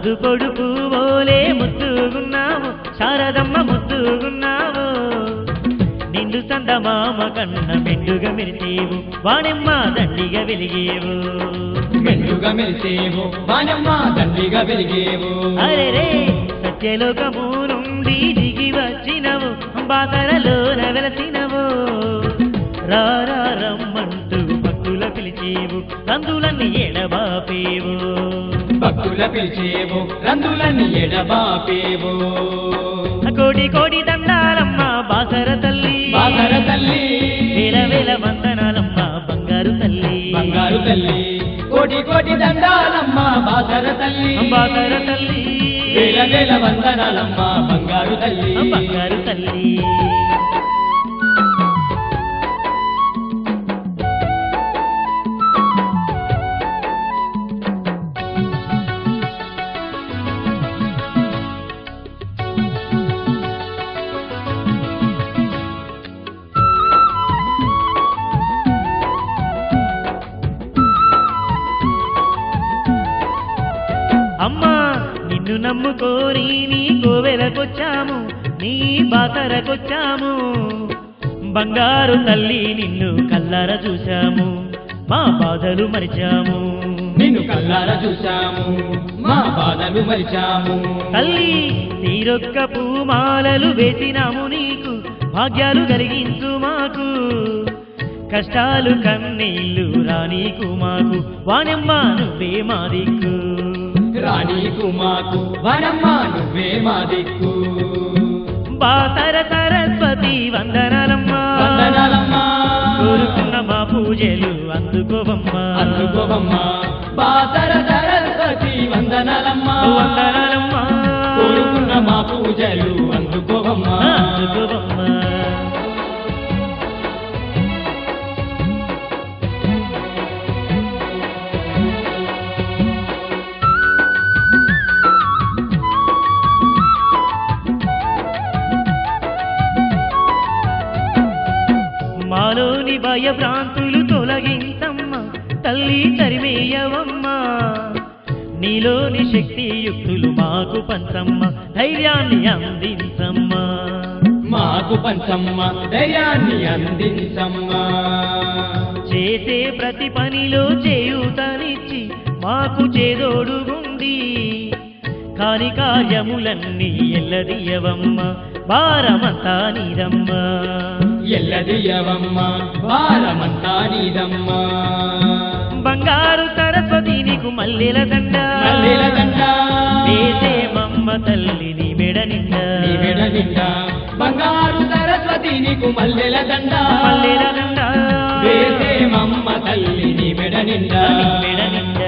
ముద్దు కొడుకు ఓలే ముద్దుగున్నావు శారదమ్మ ముద్దుగున్నావు నిండు సందమామ కన్న మెండుగా మెరిసేవు వాణెమ్మ దండిగా వెలిగేవు మెండుగా మెరిసేవు వానమ్మ దండిగా వెలిగేవు అరే రే సత్యలోకము నుండి దిగి వచ్చినవు బాసరలోన వెలసినవు రారా రమ్మంటూ భక్తుల పిలిచేవు రందులన్నీ ఎడబాపేవు భక్తుల పిలిచేవు రందులని ఎడబాపేవు కోడి కోడి దండాలమ్మ బాసర తల్లి బాసర తల్లి వేల వేల వందనాలమ్మ బంగారు తల్లి బంగారు తల్లి కోటి కోటి దండాలమ్మ బాసర తల్లి బాసర తల్లి వేల వేల వందనాలమ్మ బంగారు తల్లి బంగారు తల్లి అమ్మా నిన్ను నమ్ముకోని నీ కోవెలకొచ్చాము నీ బాసరకొచ్చాము బంగారు తల్లి నిన్ను కల్లర చూశాము మా బాధలు మరిచాము నిన్ను కల్లారా చూశాము మా బాధలు మరిచాము తల్లి తీరొక్క పూమాలలు వేసినాము నీకు భాగ్యాలు కలిగించు మాకు కష్టాలు కన్నీళ్ళు రానీకు మాకు వానమ్మ నువ్వే మా దిక్కు రాణీకు మాకు వనమ్మ నువ్వే మా దిక్కు బాసర సరస్వతి వందనాలమ్మా వందనాలమ్మా కోరుకున్న మా పూజలు అందుకోవమ్మా అందుకోవమ్మా బాసర సరస్వతి వందనాలమ్మా వందనాలమ్మా కోరుకున్న మా పూజలు అందుకోవమ్మా అందుకోవమ్మా మాలోని భయభ్రాంతులు తొలగించమ్మ తల్లి తరిమేయవమ్మా నీలోని శక్తి యుక్తులు మాకు పంచమ్మ ధైర్యాన్ని అందించమ్మా మాకు పంచమ్మ దయాన్ని అందించమ్మా చేసే ప్రతి పనిలో చేయూతనిచ్చి మాకు చేదోడుగుండి కాని కార్యములన్నీ ఎల్లదియవమ్మ భారమంతా నీదమ్మా ఎల్లదియవమ్మ భారమంతా నీదమ్మా బంగారు సరస్వతి నీకు మల్లెల దండ మల్లెల దండ వేసే మమ్మ తల్లి నీ మెడ నిండా నీ మెడ నిండా బంగారు సరస్వతి నీకు మల్లెల దండ మల్లెల దండ వేసే మమ్మ తల్లి నీ మెడ నిండా నీ మెడ నిండా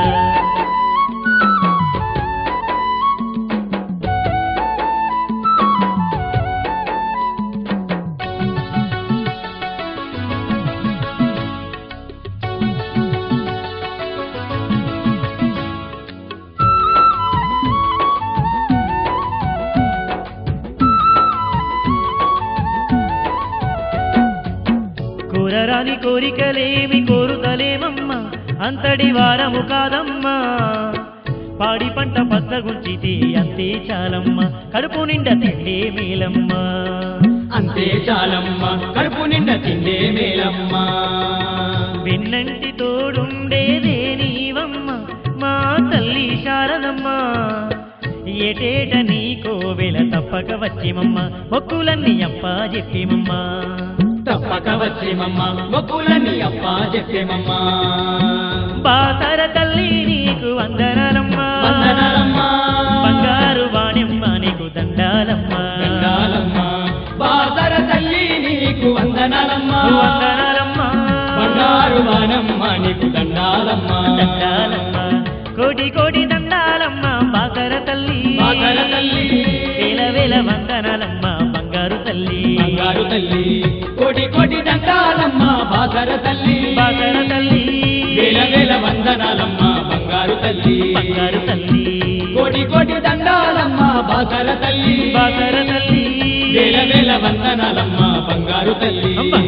కోరరాని కోరికలేమి కోరుతలేమమ్మా అంతటి వారము కాదమ్మా పాడి పంట పచ్చగుంచితే అంతే చాలమ్మా కడుపు నిండా తిండే మేలమ్మా అంతే చాలమ్మ కడుపు నిండా తిండే మేలమ్మా వెన్నంటి తోడుండేదే నీవమ్మ మా తల్లి శారదమ్మ ఏటేట నీ కోవెల తప్పక వచ్చిమమ్మ మొక్కులన్నీ అప్ప చెప్పేమమ్మా తప్పక వచ్చేమమ్మ మొక్కులని అప్ప చెప్పేమమ్మా బాసర తల్లి నీకు వందనాలమ్మా వందనాలమ్మా బంగారు వాణెమ్మ నీకు దండాలమ్మా దండాలమ్మా బాసర తల్లి నీకు వందనాలమ్మా వందనాలమ్మా బంగారు వానమ్మ నీకు దండాలమ్మా దండాలమ్మా కోటి కోటి దండాలమ్మా బాసర తల్లి బాసర తల్లి వేల వేల వందనాలమ్మా బంగారు తల్లి బంగారు తల్లి కోటి కోటి దండాలమ్మ బాసర తల్లి బాసర తల్లి వేల వేల వందనాలమ్మ బంగారు తల్లి బంగారు తల్లి కోటి కోటి దండాలమ్మ బాసర తల్లి బాసర తల్లి వేల వేల వందనాలమ్మ బంగారు తల్లి బంగారు